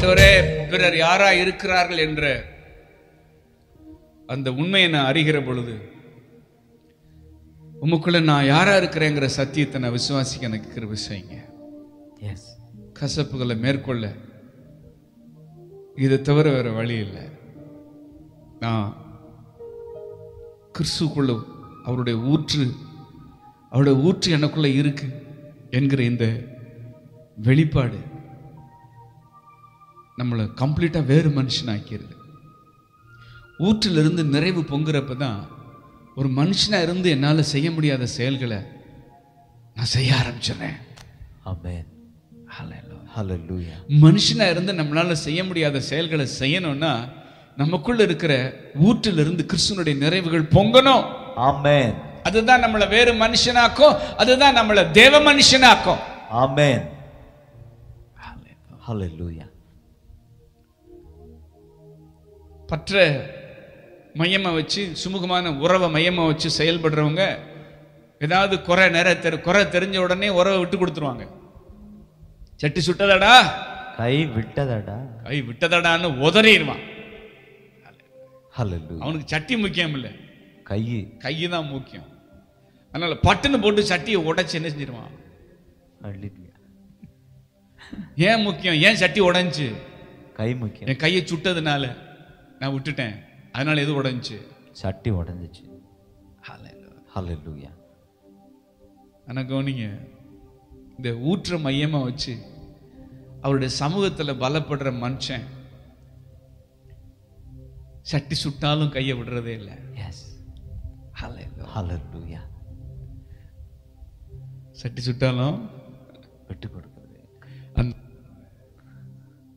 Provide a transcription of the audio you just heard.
ஆண்டவரே பிறர் யாரா இருக்கிறார்கள் என்ற அந்த உண்மையை நான் அறிகிற பொழுது உமக்குள்ள நான் யாரா இருக்கிறேங்கிற சத்தியத்தை நான் விசுவாசிக்க எனக்கு கிருபை செய்யுங்க எஸ் கசப்புகளை மேற்கொள்ள இதை தவிர வேற வழி இல்லை நான் கிறிஸ்துக்குள்ள அவருடைய ஊற்று அவருடைய ஊற்று எனக்குள்ள இருக்கு என்கிற இந்த வெளிப்பாடு நம்மளை கம்ப்ளீட்டா வேறு மனுஷனாக்கிடுது ஊற்றிலிருந்து நிறைவு பொங்குறப்ப தான் ஒரு மனுஷனா இருந்து என்னால் செய்ய முடியாத செயல்களை நான் செய்ய ஆரம்பிச்சிடுறேன் ஆமென் ஹalleluya மனுஷனா இருந்து நம்மளால செய்ய முடியாத செயல்களை செய்யணும்னா நமக்குள்ள இருக்கிற ஊற்றிலிருந்து கிறிஸ்துவனுடைய நிறைவுகள் பொங்கணும் ஆமென் அதுதான் நம்மளை வேறு மனுஷனாக்கும் அதுதான் நம்மளை தேவ மனுஷனாக்கும் ஆமென் ஹalleluya பற்ற மையமா வச்சு சுமூகமான உறவை மையமா வச்சு செயல்படுறவங்க ஏதாவது குறை நேர தெரி குறை தெரிஞ்ச உடனே உறவை விட்டு கொடுத்துருவாங்க சட்டி சுட்டதடா கை விட்டதடா கை விட்டதடான்னு உதறிடுவான் ஹalleluya அவனுக்கு சட்டி முக்கியம் இல்லை கை கை தான் முக்கியம் அதனால பட்டுன்னு போட்டு சட்டியை உடைச்சு என்ன செஞ்சிருவான் ஹalleluya ஏன் முக்கியம் ஏன் சட்டி உடைஞ்சு கை முக்கியம் என் கையை சுட்டதுனால நான் விட்டுட்டேன் அதனால எது உடைஞ்சு சட்டி உடைஞ்சிச்சு ஹalleluya ஆனா கவனிங்க இந்த ஊற்ற மையமா வச்சு அவருடைய சமூகத்துல பலப்படுற மனுஷன் சட்டி சுட்டாலும் கையை விடுறதே இல்லை எஸ் ஹalleluya சட்டி சுட்டாலும் விட்டு கொடு